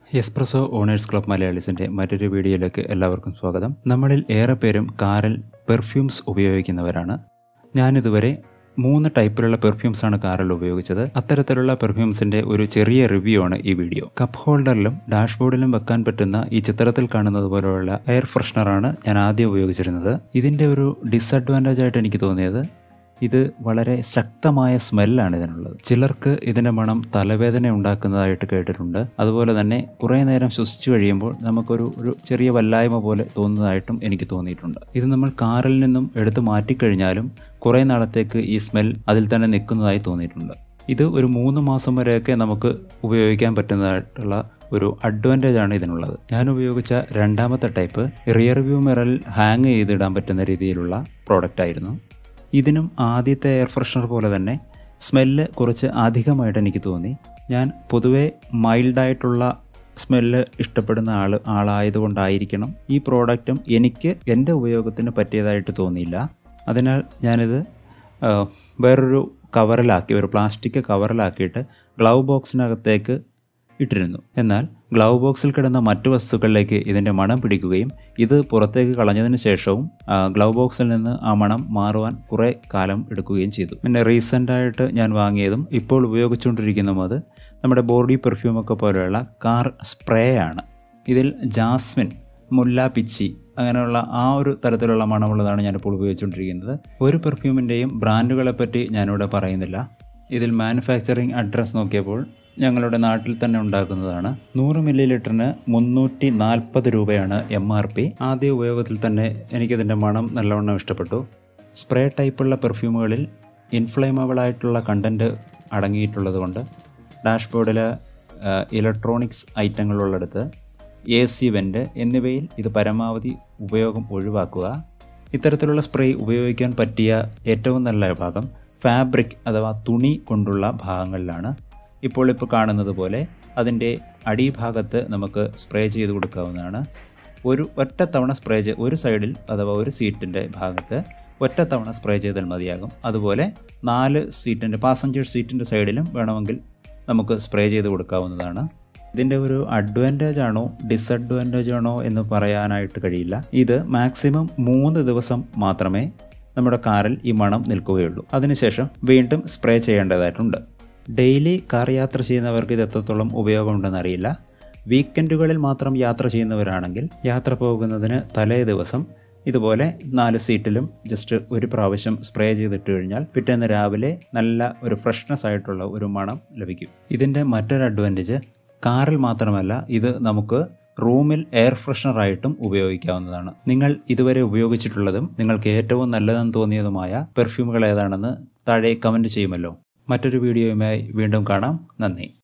espresso owners club മലയാളീസിൻ്റെ മറ്റൊരു വീഡിയോയിലേക്ക് എല്ലാവർക്കും സ്വാഗതം നമ്മളിൽ ഏറെ പേരും കാറിൽ പെർഫ്യൂംസ് ഉപയോഗിക്കുന്നവരാണ് ഞാനിതുവരെ മൂന്ന് ടൈപ്പിലുള്ള പെർഫ്യൂംസ് ആണ് കാറിൽ ഉപയോഗിച്ചത് അത്തരത്തിലുള്ള പെർഫ്യൂംസിൻ്റെ ഒരു ചെറിയ റിവ്യൂ ആണ് ഈ വീഡിയോ കപ്പ് ഹോൾഡറിലും ഡാഷ്ബോർഡിലും വെക്കാൻ പറ്റുന്ന ഈ ചിത്രത്തിൽ കാണുന്നത് പോലെയുള്ള എയർ ഫ്രഷ്നറാണ് ഞാൻ ആദ്യം ഉപയോഗിച്ചിരുന്നത് ഇതിൻ്റെ ഒരു ഡിസഡ്വാൻറ്റേജ് ആയിട്ട് എനിക്ക് തോന്നിയത് ഇത് വളരെ ശക്തമായ സ്മെല്ലാണ് ഇതിനുള്ളത് ചിലർക്ക് ഇതിൻ്റെ മണം തലവേദന ഉണ്ടാക്കുന്നതായിട്ട് കേട്ടിട്ടുണ്ട് അതുപോലെ തന്നെ കുറേ നേരം ശ്വസിച്ചു കഴിയുമ്പോൾ നമുക്കൊരു ഒരു ചെറിയ വല്ലായ്മ പോലെ തോന്നുന്നതായിട്ടും എനിക്ക് തോന്നിയിട്ടുണ്ട് ഇത് നമ്മൾ കാറിൽ നിന്നും എടുത്തു മാറ്റിക്കഴിഞ്ഞാലും കുറേ നാളത്തേക്ക് ഈ സ്മെൽ അതിൽ തന്നെ നിൽക്കുന്നതായി തോന്നിയിട്ടുണ്ട് ഇത് ഒരു മൂന്ന് മാസം വരെയൊക്കെ നമുക്ക് ഉപയോഗിക്കാൻ പറ്റുന്നതായിട്ടുള്ള ഒരു അഡ്വാൻറ്റേജ് ആണ് ഇതിനുള്ളത് ഞാൻ ഉപയോഗിച്ച രണ്ടാമത്തെ ടൈപ്പ് റിയർ വ്യൂ മിററിൽ ഹാങ് ചെയ്തിടാൻ പറ്റുന്ന രീതിയിലുള്ള പ്രോഡക്റ്റ് ആയിരുന്നു ഇതിനും ആദ്യത്തെ എയർ ഫ്രഷ്നർ പോലെ തന്നെ സ്മെല്ല് കുറച്ച് അധികമായിട്ട് എനിക്ക് തോന്നി ഞാൻ പൊതുവേ മൈൽഡായിട്ടുള്ള സ്മെല്ല് ഇഷ്ടപ്പെടുന്ന ആൾ ആളായതുകൊണ്ടായിരിക്കണം ഈ പ്രോഡക്റ്റും എനിക്ക് എൻ്റെ ഉപയോഗത്തിന് പറ്റിയതായിട്ട് തോന്നിയില്ല അതിനാൽ ഞാനിത് ആ, വേറൊരു കവറിലാക്കി ഒരു പ്ലാസ്റ്റിക് കവറിലാക്കിയിട്ട് ഗ്ലൗ ബോക്സിനകത്തേക്ക് ഇട്ടിരുന്നു എന്നാൽ ഗ്ലൗ ബോക്സിൽ കിടന്ന മറ്റു വസ്തുക്കളിലേക്ക് ഇതിൻ്റെ മണം പിടിക്കുകയും ഇത് പുറത്തേക്ക് കളഞ്ഞതിന് ശേഷവും ആ, ഗ്ലൗ ബോക്സിൽ നിന്ന് ആ മണം മാറുവാൻ കുറേ കാലം എടുക്കുകയും ചെയ്തു പിന്നെ റീസെൻ്റായിട്ട് ഞാൻ വാങ്ങിയതും ഇപ്പോൾ ഉപയോഗിച്ചുകൊണ്ടിരിക്കുന്നതും അത് നമ്മുടെ ബോഡി പെർഫ്യൂമൊക്കെ പോലെയുള്ള കാർ സ്പ്രേ ആണ് ഇതിൽ ജാസ്മിൻ മുല്ല പിച്ചി അങ്ങനെയുള്ള ആ ഒരു തരത്തിലുള്ള മണമുള്ളതാണ് ഞാനിപ്പോൾ ഉപയോഗിച്ചുകൊണ്ടിരിക്കുന്നത് ഒരു പെർഫ്യൂമിൻ്റെയും ബ്രാൻഡുകളെ പറ്റി ഞാനിവിടെ പറയുന്നില്ല ഇതിൽ മാനുഫാക്ചറിങ് അഡ്രസ്സ് നോക്കിയപ്പോൾ ഞങ്ങളുടെ നാട്ടിൽ തന്നെ ഉണ്ടാക്കുന്നതാണ് നൂറ് മില്ലി ലിറ്ററിന് മുന്നൂറ്റി നാൽപ്പത് രൂപയാണ് എം ആർ പി ആദ്യ ഉപയോഗത്തിൽ തന്നെ എനിക്കിതിൻ്റെ മണം നല്ലവണ്ണം ഇഷ്ടപ്പെട്ടു സ്പ്രേ ടൈപ്പുള്ള പെർഫ്യൂമുകളിൽ ഇൻഫ്ലേമബിൾ ആയിട്ടുള്ള കണ്ടൻറ്റ് അടങ്ങിയിട്ടുള്ളത് കൊണ്ട് ഡാഷ്ബോർഡിൽ ഇലക്ട്രോണിക്സ് ഐറ്റങ്ങളുള്ളിടത്ത് എ സി വെൻ്റ് എന്നിവയിൽ ഇത് പരമാവധി ഉപയോഗം ഒഴിവാക്കുക ഇത്തരത്തിലുള്ള സ്പ്രേ ഉപയോഗിക്കാൻ പറ്റിയ ഏറ്റവും നല്ല ഭാഗം ഫാബ്രിക് അഥവാ തുണി കൊണ്ടുള്ള ഭാഗങ്ങളിലാണ് ഇപ്പോൾ ഇപ്പോൾ കാണുന്നത് പോലെ അതിൻ്റെ അടിഭാഗത്ത് നമുക്ക് സ്പ്രേ ചെയ്ത് കൊടുക്കാവുന്നതാണ് ഒരു ഒറ്റത്തവണ സ്പ്രേ ചെയ്ത് ഒരു സൈഡിൽ അഥവാ ഒരു സീറ്റിൻ്റെ ഭാഗത്ത് ഒറ്റത്തവണ സ്പ്രേ ചെയ്താൽ മതിയാകും അതുപോലെ നാല് സീറ്റിൻ്റെ പാസഞ്ചർ സീറ്റിൻ്റെ സൈഡിലും വേണമെങ്കിൽ നമുക്ക് സ്പ്രേ ചെയ്ത് കൊടുക്കാവുന്നതാണ് ഇതിൻ്റെ ഒരു അഡ്വാൻറ്റേജ് ആണോ ഡിസഡ്വാൻറ്റേജ് ആണോ എന്ന് പറയാനായിട്ട് കഴിയില്ല ഇത് മാക്സിമം മൂന്ന് ദിവസം മാത്രമേ നമ്മുടെ കാറിൽ ഈ മണം നിൽക്കുകയുള്ളൂ അതിനുശേഷം വീണ്ടും സ്പ്രേ ചെയ്യേണ്ടതായിട്ടുണ്ട് ഡെയിലി കാർ യാത്ര ചെയ്യുന്നവർക്ക് ഇത് എത്രത്തോളം ഉപയോഗമുണ്ടെന്ന് അറിയില്ല വീക്കെൻഡുകളിൽ മാത്രം യാത്ര ചെയ്യുന്നവരാണെങ്കിൽ യാത്ര പോകുന്നതിന് തലേ ദിവസം ഇതുപോലെ നാല് സീറ്റിലും ജസ്റ്റ് ഒരു പ്രാവശ്യം സ്പ്രേ ചെയ്തിട്ട് കഴിഞ്ഞാൽ പിറ്റേന്ന് രാവിലെ നല്ല ഒരു ഫ്രഷ്നെസ് ആയിട്ടുള്ള ഒരു മണം ലഭിക്കും ഇതിൻ്റെ മറ്റൊരു അഡ്വാൻറ്റേജ് കാറിൽ മാത്രമല്ല ഇത് നമുക്ക് റൂമിൽ എയർ ഫ്രഷ്നറായിട്ടും ഉപയോഗിക്കാവുന്നതാണ് നിങ്ങൾ ഇതുവരെ ഉപയോഗിച്ചിട്ടുള്ളതും നിങ്ങൾക്ക് ഏറ്റവും നല്ലതെന്ന് തോന്നിയതുമായ പെർഫ്യൂമുകൾ ഏതാണെന്ന് താഴെ കമൻറ്റ് ചെയ്യുമല്ലോ മറ്റൊരു വീഡിയോയുമായി വീണ്ടും കാണാം നന്ദി